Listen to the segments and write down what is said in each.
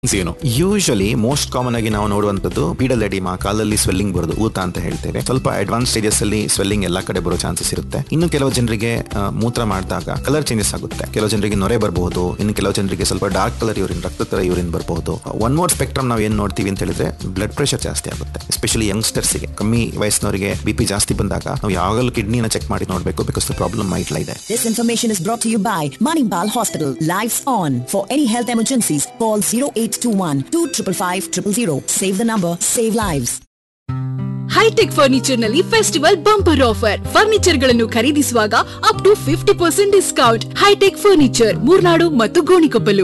ಏನು usually most common ಆಗಿ ನಾವು ನೋಡುವಂತದ್ದು ಪೀಡಲ್ ಎಡಿಮಾ ಕಾಲಲ್ಲಿ ಸ್ವೆಲ್ಲಿಂಗ್ ಬರೋದು ಊತ ಅಂತ ಹೇಳ್ತೇವೆ ಸ್ವಲ್ಪ ಅಡ್ವಾನ್ಸ್ ಸ್ಟೇಜಸ್ ಅಲ್ಲಿ ಸ್ವೆಲ್ಲಿಂಗ್ ಎಲ್ಲಾ ಕಡೆ ಬರೋ ಚಾನ್ಸಸ್ ಇರುತ್ತೆ ಇನ್ನು ಕೆಲವು ಜನರಿಗೆ ಆ, ಮೂತ್ರ ಮಾಡಿದಾಗ ಕಲರ್ ಚೇಂಜಸ್ ಆಗುತ್ತೆ ಕೆಲವು ಜನರಿಗೆ ನೊರೆ ಬರಬಹುದು ಇನ್ನು ಕೆಲವು ಜನರಿಗೆ ಸ್ವಲ್ಪ ಡಾರ್ಕ್ ಕಲರ್ ಯೂರಿನ್ ರಕ್ತ ತರ ಯೂರಿನ್ ಬರಬಹುದು ಒನ್ ಮೋರ್ ಸ್ಪೆಕ್ಟ್ರಮ್ ನಾವು ಏನ್ ನೋಡ್ತೀವಿ ಅಂತ ಹೇಳಿದ್ರೆ ಬ್ಲಡ್ ಪ್ರೆಷರ್ ಜಾಸ್ತಿ ಆಗುತ್ತೆ ಎಸ್ಪೆಷಲಿ ಯಂಗ್ಸ್ಟರ್ಸ್ಗೆ ಕಮ್ಮಿ ವಯಸ್ಸಿನವರಿಗೆ ಬಿ ಪಿ ಜಾಸ್ತಿ ಬಂದಾಗ ನಾವು ಯಾವಾಗಲೂ ಕಿಡ್ನಿನ ಚೆಕ್ ಮಾಡಿ ನೋಡಬೇಕು ಬಿಕಾಸ್ ಪ್ರಾಬ್ಲಮ್ ಮೈಟ್ಲ ಇದೆ This information is brought to you by Manipal Hospital. Lives on. For any health emergencies, call 0821 255 000. Save the number, save lives. Hi tech furniture ನಲ್ಲಿ ಫೆಸ್ಟಿವಲ್ ಬಂಪರ್ ಆಫರ್ ಫರ್ನಿಚರ್ ಗಳನ್ನು ಖರೀದಿಸುವಾಗ up to fifty percent discount hi tech furniture Murnad ಮತ್ತು ಗೋಣಿಕೊಪ್ಪಲು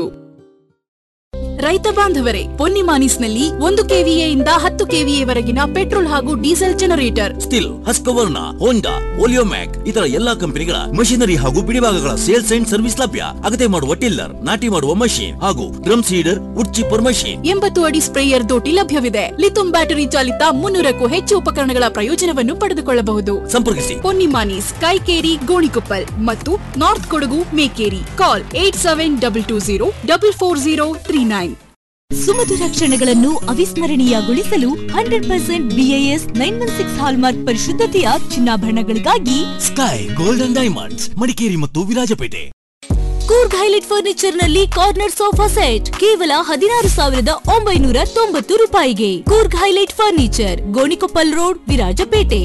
ರೈತ ಬಾಂಧವರೇ ಪೊನ್ನಿಮಾನಿಸ್ನಲ್ಲಿ ಒಂದು KVA ಇಂದ ಹತ್ತು KVA ವರೆಗಿನ ಪೆಟ್ರೋಲ್ ಹಾಗೂ diesel generator Stihl Husqvarna Honda Oleomac ಇತರ ಎಲ್ಲಾ ಕಂಪನಿಗಳ ಮಷಿನರಿ ಹಾಗೂ ಬಿಡಿಭಾಗಗಳ ಸೇಲ್ಸ್ ಅಂಡ್ ಸರ್ವಿಸ್ ಲಭ್ಯ ಅಗತ್ಯ ಮಾಡುವ ಟಿಲ್ಲರ್ ನಾಟಿ ಮಾಡುವ ಮಷೀನ್ ಹಾಗೂ drum seeder wood chipper machine ಎಂಬತ್ತು ಅಡಿ ಸ್ಪ್ರೇಯರ್ ದೋಟಿ ಲಭ್ಯವಿದೆ ಲಿಥುಂ ಬ್ಯಾಟರಿ ಚಾಲಿತ ಮುನ್ನೂರಕ್ಕೂ ಹೆಚ್ಚು ಉಪಕರಣಗಳ ಪ್ರಯೋಜನವನ್ನು ಪಡೆದುಕೊಳ್ಳಬಹುದು ಸಂಪರ್ಕಿಸಿ ಪೊನ್ನಿಮಾನೀಸ್ ಕೈಕೇರಿ ಗೋಣಿಕೊಪ್ಪಲ್ ಮತ್ತು north Kodagu Mekeri call eight seven double two zero double four zero three nine ಸುಮಧುರ ಕ್ಷಣಗಳನ್ನು ಅವಿಸ್ಮರಣೀಯಗೊಳಿಸಲು hundred percent BIS nine one six hallmark ಪರಿಶುದ್ಧತೆಯ ಚಿನ್ನಾಭರಣಗಳಿಗಾಗಿ ಸ್ಕೈ ಗೋಲ್ಡನ್ ಡೈಮಂಡ್ಸ್ ಮಡಿಕೇರಿ ಮತ್ತು ವಿರಾಜಪೇಟೆ ಕೂರ್ಗ್ ಹೈಲೈಟ್ ಫರ್ನಿಚರ್ ನಲ್ಲಿ ಕಾರ್ನರ್ ಸೋಫಾ ಸೆಟ್ ಕೇವಲ ಹದಿನಾರು ಸಾವಿರದ ಒಂಬೈನೂರ ತೊಂಬತ್ತು ರೂಪಾಯಿಗೆ Coorg highlight furniture Gonikoppal road Virajpet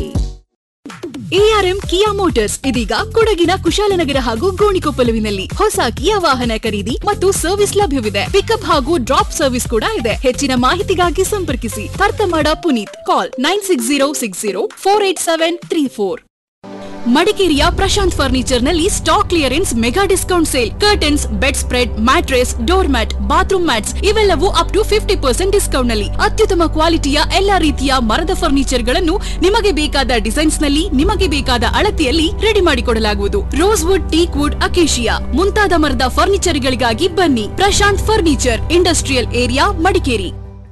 ARM Kia motors ಇದೀಗ ಕೊಡಗಿನ ಕುಶಾಲನಗರ ಹಾಗೂ ಗೋಣಿಕೊಪ್ಪಲುವಿನಲ್ಲಿ ಹೊಸ ಕಿಯಾ ವಾಹನ ಖರೀದಿ ಮತ್ತು ಸರ್ವಿಸ್ ಲಭ್ಯವಿದೆ ಪಿಕಪ್ ಹಾಗೂ ಡ್ರಾಪ್ ಸರ್ವಿಸ್ ಕೂಡ ಇದೆ ಹೆಚ್ಚಿನ ಮಾಹಿತಿಗಾಗಿ ಸಂಪರ್ಕಿಸಿ ತರ್ತಮಾಡ Puneeth call nine six zero six zero four eight seven three four ಮಡಿಕೇರಿಯ ಪ್ರಶಾಂತ್ ಫರ್ನಿಚರ್ ನಲ್ಲಿ stock clearance mega discount sale curtains bed spread mattress door mat bathroom mats ಇವೆಲ್ಲವೂ up to fifty percent discount ನಲ್ಲಿ ಅತ್ಯುತ್ತಮ ಕ್ವಾಲಿಟಿಯ ಎಲ್ಲಾ ರೀತಿಯ ಮರದ ಫರ್ನಿಚರ್ ಗಳನ್ನು ನಿಮಗೆ ಬೇಕಾದ ಡಿಸೈನ್ಸ್ ನಲ್ಲಿ ನಿಮಗೆ ಬೇಕಾದ ಅಳತೆಯಲ್ಲಿ ರೆಡಿ ಮಾಡಿಕೊಡಲಾಗುವುದು rose wood teak wood acacia ಮುಂತಾದ ಮರದ ಫರ್ನಿಚರ್ ಗಳಿಗಾಗಿ ಬನ್ನಿ Prashanth furniture industrial area Madikeri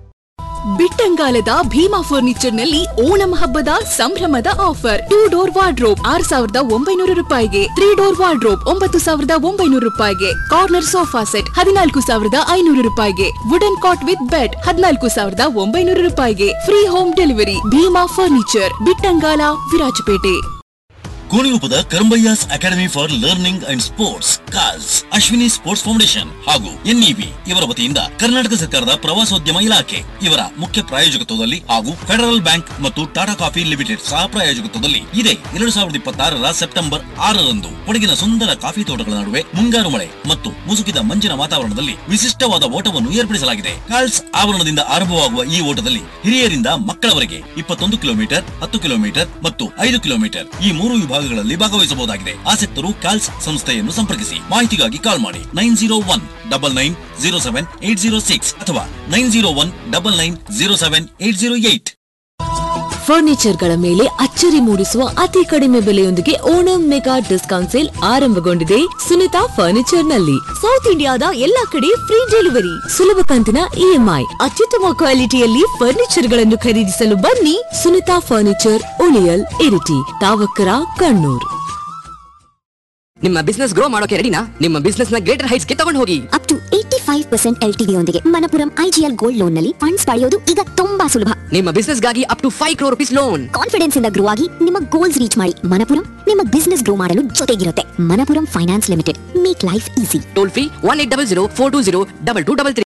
ಬಿಟ್ಟಂಗಾಲದ ಭೀಮಾ ಫರ್ನಿಚರ್ ನಲ್ಲಿ ಓಣಂ ಹಬ್ಬದ ಸಂಭ್ರಮದ ಆಫರ್ ಟೂ ಡೋರ್ ವಾರ್ಡ್ರೋಬ್ ಆರ್ ಸಾವಿರದ ಒಂಬೈನೂರು ರೂಪಾಯಿಗೆ ತ್ರೀ ಡೋರ್ ವಾರ್ಡ್ರೋಬ್ ಒಂಬತ್ತು ಸಾವಿರದ ಒಂಬೈನೂರು ರೂಪಾಯಿಗೆ ಕಾರ್ನರ್ ಸೋಫಾ ಸೆಟ್ ಹದಿನಾಲ್ಕು ಸಾವಿರದ ಐನೂರು ರೂಪಾಯಿಗೆ ವುಡನ್ ಕಾಟ್ ವಿತ್ ಬೆಡ್ ಹದಿನಾಲ್ಕು ಸಾವಿರದ ಒಂಬೈನೂರು ರೂಪಾಯಿಗೆ free home delivery Bhima furniture Bittangala Virajpet ಕೋಣಿರೂಪದ Karambaiah's academy for learning and sports calls Ashwini sports foundation ಹಾಗೂ ಎನ್ಇಬಿ ಇವರ ವತಿಯಿಂದ ಕರ್ನಾಟಕ ಸರ್ಕಾರದ ಪ್ರವಾಸೋದ್ಯಮ ಇಲಾಖೆ ಇವರ ಮುಖ್ಯ ಪ್ರಾಯೋಜಕತ್ವದಲ್ಲಿ ಹಾಗೂ ಫೆಡರಲ್ ಬ್ಯಾಂಕ್ ಮತ್ತು ಟಾಟಾ ಕಾಫಿ ಲಿಮಿಟೆಡ್ ಸಹ ಪ್ರಾಯೋಜಕತ್ವದಲ್ಲಿ ಇದೇ ಎರಡು ಸಾವಿರದ ಇಪ್ಪತ್ತಾರರ ಸೆಪ್ಟೆಂಬರ್ ಆರರಂದು ಕೊಡಗಿನ ಸುಂದರ ಕಾಫಿ ತೋಟಗಳ ನಡುವೆ ಮುಂಗಾರು ಮಳೆ ಮತ್ತು ಮುಸುಕಿದ ಮಂಜಿನ ವಾತಾವರಣದಲ್ಲಿ ವಿಶಿಷ್ಟವಾದ ಓಟವನ್ನು ಏರ್ಪಡಿಸಲಾಗಿದೆ ಕಾಲ್ಸ್ ಆವರಣದಿಂದ ಆರಂಭವಾಗುವ ಈ ಓಟದಲ್ಲಿ ಹಿರಿಯರಿಂದ ಮಕ್ಕಳವರೆಗೆ ಇಪ್ಪತ್ತೊಂದು ಕಿಲೋಮೀಟರ್ ಹತ್ತು ಕಿಲೋಮೀಟರ್ ಮತ್ತು ಐದು ಕಿಲೋಮೀಟರ್ ಈ ಮೂರು ವಿಭಾಗಗಳಲ್ಲಿ ಭಾಗವಹಿಸಬಹುದಾಗಿದೆ ಆಸಕ್ತರು ಕಾಲ್ಸ್ ಸಂಸ್ಥೆಯನ್ನು ಸಂಪರ್ಕಿಸಿ ಮಾಹಿತಿಗಾಗಿ ಕಾಲ್ ಮಾಡಿ nine zero one double nine zero seven eight zero six ಅಥವಾ nine zero one double nine zero seven eight zero eight ಫರ್ನಿಚರ್ಗಳ ಮೇಲೆ ಅಚ್ಚರಿ ಮೂಡಿಸುವ ಅತಿ ಕಡಿಮೆ ಬೆಲೆಯೊಂದಿಗೆ ಓಣಂ ಮೆಗಾ ಡಿಸ್ಕೌಂಟ್ ಸೇಲ್ ಆರಂಭಗೊಂಡಿದೆ ಸುನಿತಾ ಫರ್ನಿಚರ್ ನಲ್ಲಿ ಸೌತ್ ಇಂಡಿಯಾದ ಎಲ್ಲಾ ಕಡೆ ಫ್ರೀ ಡೆಲಿವರಿ ಸುಲಭ ಕಂತಿನ ಇಎಂಐ ಅತ್ಯುತ್ತಮ ಕ್ವಾಲಿಟಿಯಲ್ಲಿ ಫರ್ನಿಚರ್ ಗಳನ್ನು ಖರೀದಿಸಲು ಬನ್ನಿ ಸುನಿತಾ ಫರ್ನಿಚರ್ ಉಳಿಯಲ್ ಇರಿಟಿ ತಾವಕ್ಕರ ಕಣ್ಣೂರ್ ನಿಮ್ಮ ಬಿಸ್ನೆಸ್ ಗ್ರೋ ಮಾಡೋಕೆ ರೆಡಿನಾ ನಿಮ್ಮ ಬಿಸ್ನೆಸ್ ನ ಗ್ರೇಟರ್ ಹೈಟ್ಸ್ ಗೆ ತಗೊಂಡು ಹೋಗಿ up to eighty five percent L ಯೊಂದಿಗೆ ಮನಪುರಂ ಐಜಿಎಲ್ ಗೋಲ್ಡ್ ಲೋನ್ ನಲ್ಲಿ ಫಂಡ್ಸ್ ಪಡೆಯೋದು ಈಗ ತುಂಬಾ ಸುಲಭ ನಿಮ್ಮ ಬಿಸ್ನೆಸ್ ಗಾಗಿ up to five crore rupees loan confidence ಇಂದ ಗ್ರೋ ಆಗಿ ನಿಮ್ಮ ಗೋಲ್ಸ್ ರೀಚ್ ಮಾಡಿ ಮನಪುರಂ ನಿಮ್ಮ ಬಿಸ್ನೆಸ್ ಗ್ರೋ ಮಾಡಲು ಜೊತೆಗಿರುತ್ತೆ Manappuram finance limited make life easy toll free one eight double zero four two zero double two double three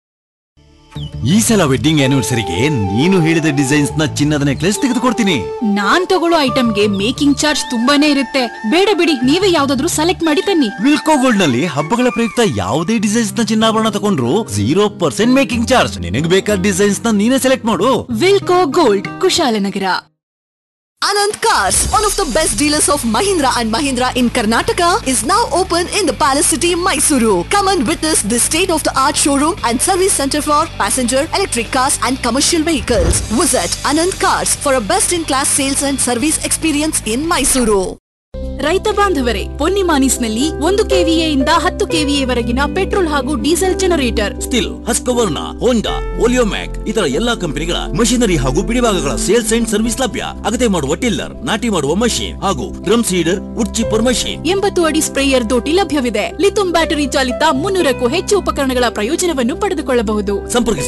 ಈ ಸಲ ವೆಡ್ಡಿಂಗ್ ಆನಿವರ್ಸರಿಗೆ ನೀನು ಹೇಳಿದ ಡಿಸೈನ್ಸ್ ನ ಚಿನ್ನದ ನೆಕ್ಲೆಸ್ ತೆಗೆದುಕೊಡ್ತೀನಿ ನಾನ್ ತಗೊಳ್ಳೋ ಐಟಮ್ಗೆ ಮೇಕಿಂಗ್ ಚಾರ್ಜ್ ತುಂಬಾನೇ ಇರುತ್ತೆ ಬೇಡ ಬಿಡಿ ನೀವೇ ಯಾವ್ದಾದ್ರು ಸೆಲೆಕ್ಟ್ ಮಾಡಿ ತನ್ನಿ ವಿಲ್ಕೋ ಗೋಲ್ಡ್ ನಲ್ಲಿ ಹಬ್ಬಗಳ ಪ್ರಯುಕ್ತ ಯಾವುದೇ ಡಿಸೈನ್ಸ್ ನ ಚಿನ್ನಾಭರಣ ತಗೊಂಡ್ರು ಜೀರೋ ಪರ್ಸೆಂಟ್ ಮೇಕಿಂಗ್ ಚಾರ್ಜ್ ನಿನಗೆ ಬೇಕಾದ ಡಿಸೈನ್ಸ್ ನ ನೀನೇ ಸೆಲೆಕ್ಟ್ ಮಾಡು Vilco gold Kushalnagar Anand Cars, one of the best dealers of Mahindra and Mahindra in Karnataka, is now open in the Palace City, Mysuru. Come and witness this state-of-the-art showroom and service center for passenger, electric cars and commercial vehicles. Visit Anand Cars for a best-in-class sales and service experience in Mysuru. ರೈತ ಬಾಂಧವರೇ ಪೊನ್ನಿಮಾನಿಸ್ನಲ್ಲಿ ಒಂದು KVA ಇಂದ ಹತ್ತು KVA ವರೆಗಿನ petrol ಹಾಗೂ diesel generator Stihl Husqvarna Honda Oleomac ಇತರ ಎಲ್ಲಾ ಕಂಪನಿಗಳ ಮಷಿನರಿ ಹಾಗೂ ಬಿಡಿಭಾಗಗಳ ಸೇಲ್ಸ್ ಅಂಡ್ ಸರ್ವಿಸ್ ಲಭ್ಯ ಅಗತ್ಯ ಮಾಡುವ ಟಿಲ್ಲರ್ ನಾಟಿ ಮಾಡುವ ಮಷೀನ್ ಹಾಗೂ drum seeder wood chipper machine ಎಂಬತ್ತು ಅಡಿ ಸ್ಪ್ರೇಯರ್ ದೋಟಿ ಲಭ್ಯವಿದೆ ಲಿಥುಂ ಬ್ಯಾಟರಿ ಚಾಲಿತ ಮುನ್ನೂರಕ್ಕೂ ಹೆಚ್ಚು ಉಪಕರಣಗಳ ಪ್ರಯೋಜನವನ್ನು ಪಡೆದುಕೊಳ್ಳಬಹುದು ಸಂಪರ್ಕಿಸಿ